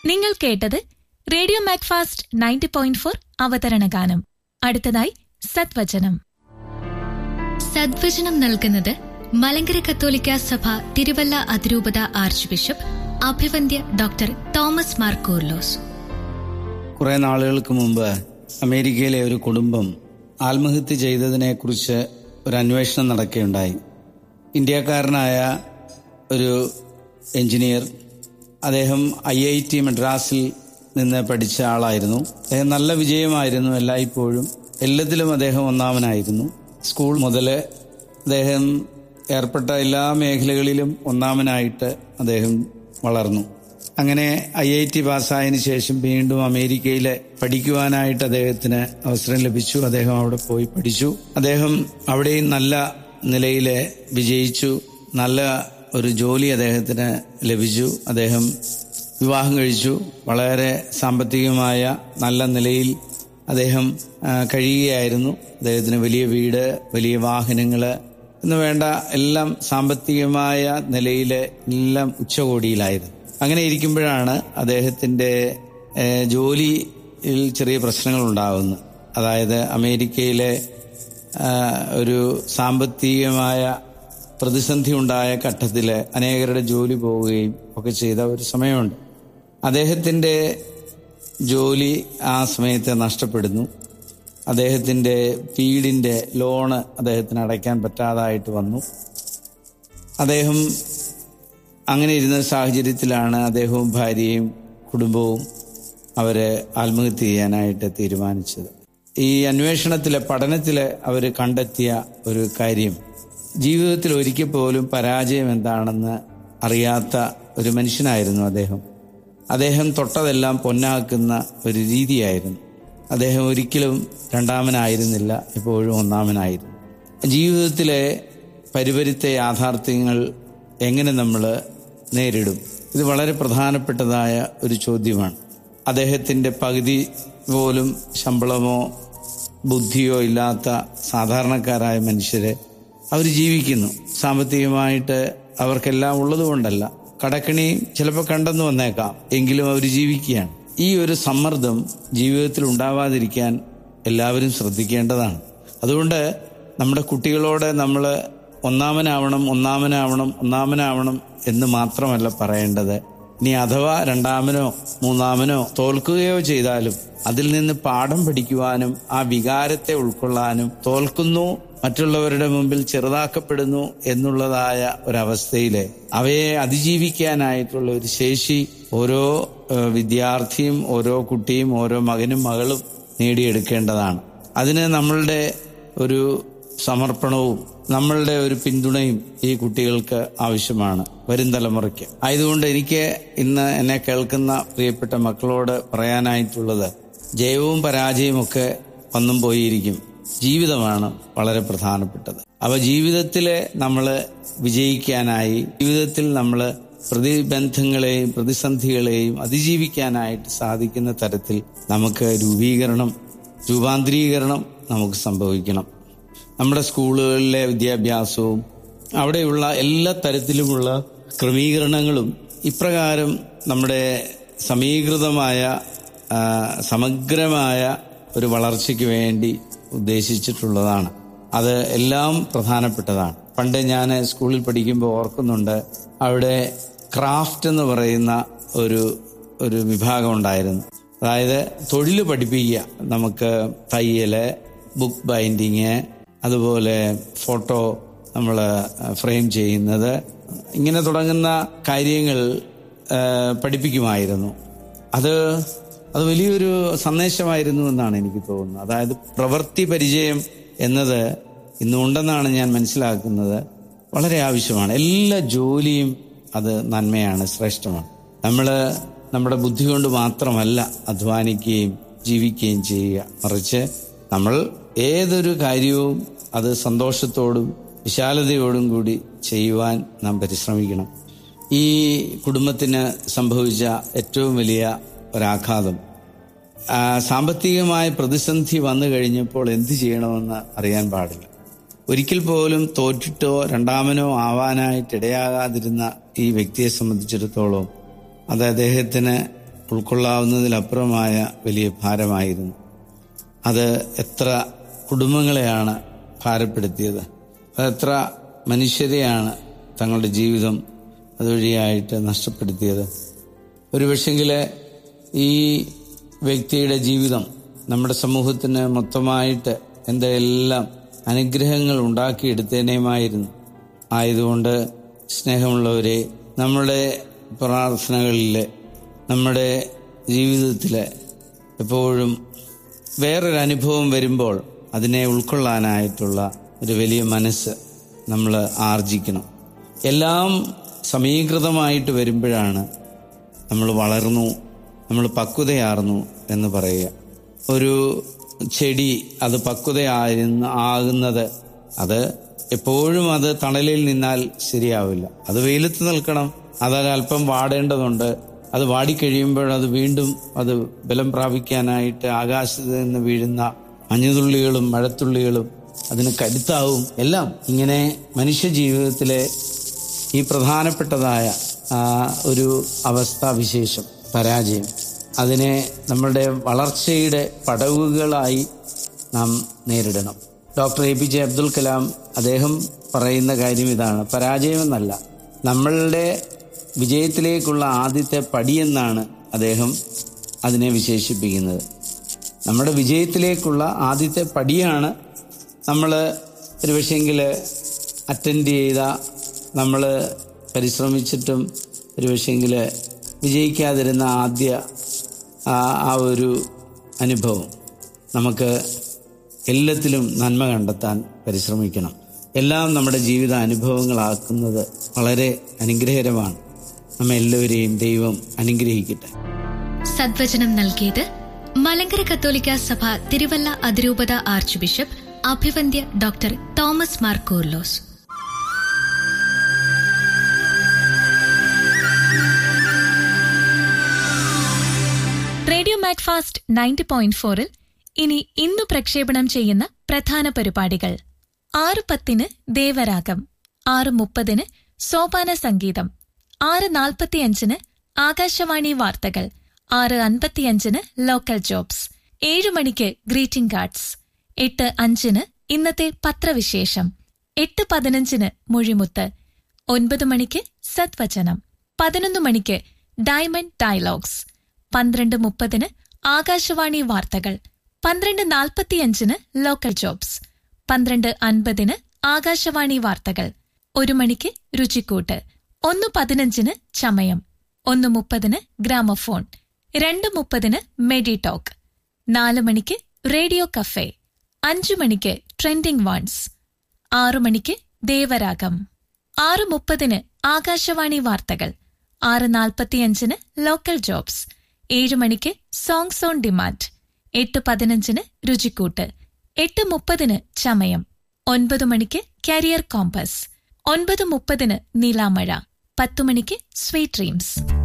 നിങ്ങൾ കേട്ടത് radio Macfast ninety point four അവതരണ ഗാനം അടുത്തതായി സത്വചനം സദ്വചനം നൽകുന്നത് മലങ്കര കത്തോലിക്ക സഭ തിരുവല്ല അതിരൂപത ആർച്ച് ബിഷപ്പ് അഭിവന്ദ്യ ഡോക്ടർ തോമസ് മാർ കൂർലോസ് കുറെ നാളുകൾക്ക് മുമ്പ് അമേരിക്കയിലെ ഒരു കുടുംബം ആത്മഹത്യ ചെയ്തതിനെക്കുറിച്ച് ഒരു അന്വേഷണം നടക്കുകയുണ്ടായി ഇന്ത്യക്കാരനായ ഒരു എഞ്ചിനീയർ അദ്ദേഹം ഐ ഐ ടി മദ്രാസിൽ നിന്ന് പഠിച്ച ആളായിരുന്നു അദ്ദേഹം നല്ല വിജയമായിരുന്നു എല്ലായ്പ്പോഴും എല്ലാത്തിലും അദ്ദേഹം ഒന്നാമനായിരുന്നു സ്കൂൾ മുതൽ അദ്ദേഹം ഏർപ്പെട്ട എല്ലാ മേഖലകളിലും ഒന്നാമനായിട്ട് അദ്ദേഹം വളർന്നു അങ്ങനെ ഐ ഐ ടി പാസ്സായതിനു ശേഷം വീണ്ടും അമേരിക്കയിൽ പഠിക്കുവാനായിട്ട് അദ്ദേഹത്തിന് അവസരം ലഭിച്ചു അദ്ദേഹം അവിടെ പോയി പഠിച്ചു അദ്ദേഹം അവിടെയും നല്ല നിലയിൽ വിജയിച്ചു നല്ല ഒരു ജോലി അദ്ദേഹത്തിന് ലഭിച്ചു അദ്ദേഹം വിവാഹം കഴിച്ചു വളരെ സാമ്പത്തികമായ നല്ല നിലയിൽ അദ്ദേഹം ആ, കഴിയുകയായിരുന്നു അദ്ദേഹത്തിന് വലിയ വീട് വലിയ വാഹനങ്ങൾ എന്ന് വേണ്ട എല്ലാം സാമ്പത്തികമായ നിലയിൽ എല്ലാം ഉച്ചകോടിയിലായിരുന്നു അങ്ങനെ ഇരിക്കുമ്പോഴാണ് അദ്ദേഹത്തിന്റെ ഏഹ്, ജോലിയിൽ ചെറിയ പ്രശ്നങ്ങൾ ഉണ്ടാകുന്നത് അതായത് അമേരിക്കയിലെ ആ, ഒരു സാമ്പത്തികമായ പ്രതിസന്ധി ഉണ്ടായ ഘട്ടത്തിൽ അനേകരുടെ ജോലി പോവുകയും ഒക്കെ ചെയ്ത ഒരു സമയമുണ്ട് അദ്ദേഹത്തിന്റെ ജോലി ആ സമയത്ത് നഷ്ടപ്പെടുന്നു അദ്ദേഹത്തിന്റെ വീടിന്റെ ലോണ് അദ്ദേഹത്തിന് അടയ്ക്കാൻ പറ്റാതായിട്ട് വന്നു അദ്ദേഹം അങ്ങനെ ഇരുന്ന സാഹചര്യത്തിലാണ് അദ്ദേഹവും ഭാര്യയും കുടുംബവും അവര് ആത്മഹത്യ ചെയ്യാനായിട്ട് തീരുമാനിച്ചത് ഈ അന്വേഷണത്തിലെ പഠനത്തില് അവർ കണ്ടെത്തിയ ഒരു കാര്യം ജീവിതത്തിൽ ഒരിക്കൽ പോലും പരാജയം എന്താണെന്ന് അറിയാത്ത ഒരു മനുഷ്യനായിരുന്നു അദ്ദേഹം അദ്ദേഹം തൊട്ടതെല്ലാം പൊന്നാക്കുന്ന ഒരു രീതിയായിരുന്നു അദ്ദേഹം ഒരിക്കലും രണ്ടാമനായിരുന്നില്ല എപ്പോഴും ഒന്നാമനായിരുന്നു ജീവിതത്തിലെ പരിപരിത്ത യാഥാർത്ഥ്യങ്ങൾ എങ്ങനെ നമ്മൾ നേരിടും ഇത് വളരെ പ്രധാനപ്പെട്ടതായ ഒരു ചോദ്യമാണ് അദ്ദേഹത്തിന്റെ പകുതി പോലും ശമ്പളമോ ബുദ്ധിയോ ഇല്ലാത്ത സാധാരണക്കാരായ മനുഷ്യരെ അവർ ജീവിക്കുന്നു സാമ്പത്തികമായിട്ട് അവർക്കെല്ലാം ഉള്ളതുകൊണ്ടല്ല കടക്കണി ചിലപ്പോൾ കണ്ടെന്ന് വന്നേക്കാം എങ്കിലും അവർ ജീവിക്കുകയാണ് ഈ ഒരു സമ്മർദ്ദം ജീവിതത്തിൽ ഉണ്ടാവാതിരിക്കാൻ എല്ലാവരും ശ്രദ്ധിക്കേണ്ടതാണ് അതുകൊണ്ട് നമ്മുടെ കുട്ടികളോട് നമ്മൾ ഒന്നാമനാവണം ഒന്നാമനാവണം ഒന്നാമനാവണം എന്ന് മാത്രമല്ല പറയേണ്ടത് ഇനി അഥവാ രണ്ടാമനോ മൂന്നാമനോ തോൽക്കുകയോ ചെയ്താലും അതിൽ നിന്ന് പാഠം പഠിക്കുവാനും ആ വികാരത്തെ ഉൾക്കൊള്ളാനും തോൽക്കുന്നു മറ്റുള്ളവരുടെ മുമ്പിൽ ചെറുതാക്കപ്പെടുന്നു എന്നുള്ളതായ ഒരവസ്ഥയില് അവയെ അതിജീവിക്കാനായിട്ടുള്ള ഒരു ശേഷി ഓരോ ഏഹ്, വിദ്യാർത്ഥിയും ഓരോ കുട്ടിയും ഓരോ മകനും മകളും നേടിയെടുക്കേണ്ടതാണ് അതിന് നമ്മളുടെ ഒരു സമർപ്പണവും നമ്മളുടെ ഒരു പിന്തുണയും ഈ കുട്ടികൾക്ക് ആവശ്യമാണ് വരും തലമുറയ്ക്ക് ആയതുകൊണ്ട് എനിക്ക് ഇന്ന് എന്നെ കേൾക്കുന്ന പ്രിയപ്പെട്ട മക്കളോട് പറയാനായിട്ടുള്ളത് ജയവും പരാജയവും ഒക്കെ വന്നും പോയിരിക്കും ജീവിതമാണ് വളരെ പ്രധാനപ്പെട്ടത് അവ ജീവിതത്തിലെ നമ്മൾ വിജയിക്കാനായി ജീവിതത്തിൽ നമ്മൾ പ്രതിബന്ധങ്ങളെയും പ്രതിസന്ധികളെയും അതിജീവിക്കാനായിട്ട് സാധിക്കുന്ന തരത്തിൽ നമുക്ക് രൂപീകരണം രൂപാന്തരീകരണം നമുക്ക് സംഭവിക്കണം നമ്മുടെ സ്കൂളുകളിലെ വിദ്യാഭ്യാസവും അവിടെയുള്ള എല്ലാ തരത്തിലുമുള്ള ക്രമീകരണങ്ങളും ഇപ്രകാരം നമ്മുടെ സമീകൃതമായ ആ, സമഗ്രമായ ഒരു വളർച്ചയ്ക്ക് വേണ്ടി ഉദ്ദേശിച്ചിട്ടുള്ളതാണ് അത് എല്ലാം പ്രധാനപ്പെട്ടതാണ് പണ്ട് ഞാൻ സ്കൂളിൽ പഠിക്കുമ്പോൾ ഓർക്കുന്നുണ്ട് അവിടെ ക്രാഫ്റ്റ് എന്ന് പറയുന്ന ഒരു ഒരു വിഭാഗം ഉണ്ടായിരുന്നു അതായത് തൊഴിൽ പഠിപ്പിക്കുക നമുക്ക് തയ്യല് ബുക്ക് ബൈൻഡിങ് അതുപോലെ ഫോട്ടോ നമ്മൾ ഫ്രെയിം ചെയ്യുന്നത് ഇങ്ങനെ തുടങ്ങുന്ന കാര്യങ്ങൾ ആ, പഠിപ്പിക്കുമായിരുന്നു അത് അത് വലിയൊരു സന്ദേശമായിരുന്നു എന്നാണ് എനിക്ക് തോന്നുന്നത് അതായത് പ്രവൃത്തി പരിചയം എന്നത് ഇന്നുണ്ടെന്നാണ് ഞാൻ മനസ്സിലാക്കുന്നത് വളരെ ആവശ്യമാണ് എല്ലാ ജോലിയും അത് നന്മയാണ് ശ്രേഷ്ഠമാണ് നമ്മൾ നമ്മുടെ ബുദ്ധി കൊണ്ട് മാത്രമല്ല അധ്വാനിക്കുകയും ജീവിക്കുകയും ചെയ്യുക മറിച്ച് നമ്മൾ ഏതൊരു കാര്യവും അത് സന്തോഷത്തോടും വിശാലതയോടും കൂടി ചെയ്യുവാൻ നാം പരിശ്രമിക്കണം ഈ കുടുംബത്തിന് സംഭവിച്ച ഏറ്റവും വലിയ ഒരാഘാതം ആ, സാമ്പത്തികമായ പ്രതിസന്ധി വന്നു കഴിഞ്ഞപ്പോൾ എന്ത് ചെയ്യണമെന്ന് അറിയാൻ പാടില്ല ഒരിക്കൽ പോലും തോറ്റിട്ടോ രണ്ടാമനോ ആവാനായിട്ട് ഇടയാകാതിരുന്ന ഈ വ്യക്തിയെ സംബന്ധിച്ചിടത്തോളം അത് അദ്ദേഹത്തിന് ഉൾക്കൊള്ളാവുന്നതിലപ്പുറമായ വലിയ ഭാരമായിരുന്നു അത് എത്ര കുടുംബങ്ങളെയാണ് ഭാരപ്പെടുത്തിയത് അതെത്ര മനുഷ്യരെയാണ് തങ്ങളുടെ ജീവിതം അതുവഴിയായിട്ട് നഷ്ടപ്പെടുത്തിയത് ഒരു പക്ഷെങ്കിൽ ഈ വ്യക്തിയുടെ ജീവിതം നമ്മുടെ സമൂഹത്തിന് മൊത്തമായിട്ട് എന്തെല്ലാം അനുഗ്രഹങ്ങൾ ഉണ്ടാക്കിയെടുത്തേനേമായിരുന്നു ആയതുകൊണ്ട് സ്നേഹമുള്ളവരെ നമ്മുടെ പ്രാർത്ഥനകളിൽ നമ്മുടെ ജീവിതത്തിൽ എപ്പോഴും വേറൊരു അനുഭവം വരുമ്പോൾ അതിനെ ഉൾക്കൊള്ളാനായിട്ടുള്ള ഒരു വലിയ മനസ്സ് നമ്മൾ ആർജിക്കണം എല്ലാം സമീകൃതമായിട്ട് വരുമ്പോഴാണ് നമ്മൾ വളർന്നു നമ്മൾ പക്വതയാർന്നു എന്ന് പറയുക ഒരു ചെടി അത് പക്വതയായിരുന്ന ആകുന്നത് അത് എപ്പോഴും അത് തണലിൽ നിന്നാൽ ശരിയാവില്ല അത് വെയിലത്ത് നിൽക്കണം അത് അല്പം വാടേണ്ടതുണ്ട് അത് വാടിക്കഴിയുമ്പോൾ അത് വീണ്ടും അത് ബലം പ്രാപിക്കാനായിട്ട് ആകാശത്ത് നിന്ന് വീഴുന്ന മഞ്ഞുതുള്ളികളും മഴത്തുള്ളികളും അതിന് കരുത്താവും എല്ലാം ഇങ്ങനെ മനുഷ്യ ജീവിതത്തിലെ ഈ പ്രധാനപ്പെട്ടതായ ആ, ഒരു അവസ്ഥാവിശേഷം പരാജയം അതിനെ നമ്മളുടെ വളർച്ചയുടെ പടവുകളായി നാം നേരിടണം doctor A P J Abdul Kalam അദ്ദേഹം പറയുന്ന കാര്യം ഇതാണ് പരാജയമെന്നല്ല നമ്മളുടെ വിജയത്തിലേക്കുള്ള ആദ്യത്തെ പടിയെന്നാണ് അദ്ദേഹം അതിനെ വിശേഷിപ്പിക്കുന്നത് നമ്മുടെ വിജയത്തിലേക്കുള്ള ആദ്യത്തെ പടിയാണ് നമ്മൾ ഒരു പക്ഷേങ്കിൽ അറ്റൻഡ് ചെയ്ത നമ്മൾ പരിശ്രമിച്ചിട്ടും ഒരു പക്ഷേങ്കിൽ വിജയിക്കാതിരുന്ന ആദ്യ ആ ആ ഒരു അനുഭവം നമുക്ക് എല്ലാത്തിലും നന്മ കണ്ടെത്താൻ പരിശ്രമിക്കണം എല്ലാം നമ്മുടെ ജീവിത അനുഭവങ്ങളാക്കുന്നത് വളരെ അനുഗ്രഹകരമാണ് നമ്മെ എല്ലാവരെയും ദൈവം അനുഗ്രഹിക്കട്ടെ സദ്വചനം നൽകിയത് മലങ്കര കത്തോലിക്ക സഭ തിരുവല്ല അതിരൂപത ആർച്ച് ബിഷപ്പ് അഭിവന്ദ്യ doctor Thomas Mar Koorilos radio Macfast ninety point ഫോറിൽ ഇനി ഇന്നു പ്രക്ഷേപണം ചെയ്യുന്ന പ്രധാന പരിപാടികൾ ആറ് പത്തിന് ദേവരാഗം ആറ് മുപ്പതിന് സോപാന സംഗീതം ആറ് നാൽപ്പത്തിയഞ്ചിന് ആകാശവാണി വാർത്തകൾ ആറ് അൻപത്തിയഞ്ചിന് ലോക്കൽ ജോബ്സ് ഏഴു മണിക്ക് ഗ്രീറ്റിംഗ് കാർഡ്സ് എട്ട് അഞ്ചിന് ഇന്നത്തെ പത്രവിശേഷം എട്ട് പതിനഞ്ചിന് മൊഴിമുത്ത് ഒൻപത് മണിക്ക് സദ്വചനം പതിനൊന്ന് മണിക്ക് ഡയമണ്ട് ഡയലോഗ്സ് പന്ത്രണ്ട് മുപ്പതിന് ആകാശവാണി വാർത്തകൾ പന്ത്രണ്ട് നാൽപ്പത്തിയഞ്ചിന് ലോക്കൽ ജോബ്സ് പന്ത്രണ്ട് അൻപതിന് ആകാശവാണി വാർത്തകൾ ഒരു മണിക്ക് രുചിക്കൂട്ട് ഒന്ന് പതിനഞ്ചിന് ചമയം ഒന്ന് മുപ്പതിന് ഗ്രാമഫോൺ രണ്ട് മുപ്പതിന് മെഡി ടോക്ക് നാല് മണിക്ക് റേഡിയോ കഫേ അഞ്ചു മണിക്ക് ട്രെൻഡിംഗ് വൺസ് ആറു മണിക്ക് ദേവരാഗം ആറ് മുപ്പതിന് ആകാശവാണി വാർത്തകൾ ആറ് നാൽപ്പത്തിയഞ്ചിന് ലോക്കൽ ജോബ്സ് ഏഴ് മണിക്ക് സോങ്സ് ഓൺ ഡിമാൻഡ് എട്ട് പതിനഞ്ചിന് രുചിക്കൂട്ട് എട്ട് മുപ്പതിന് ചമയം ഒൻപത് മണിക്ക് കരിയർ കോമ്പസ് ഒൻപത് മുപ്പതിന് നീലാമഴ പത്തു മണിക്ക് സ്വീറ്റ് ഡ്രീംസ്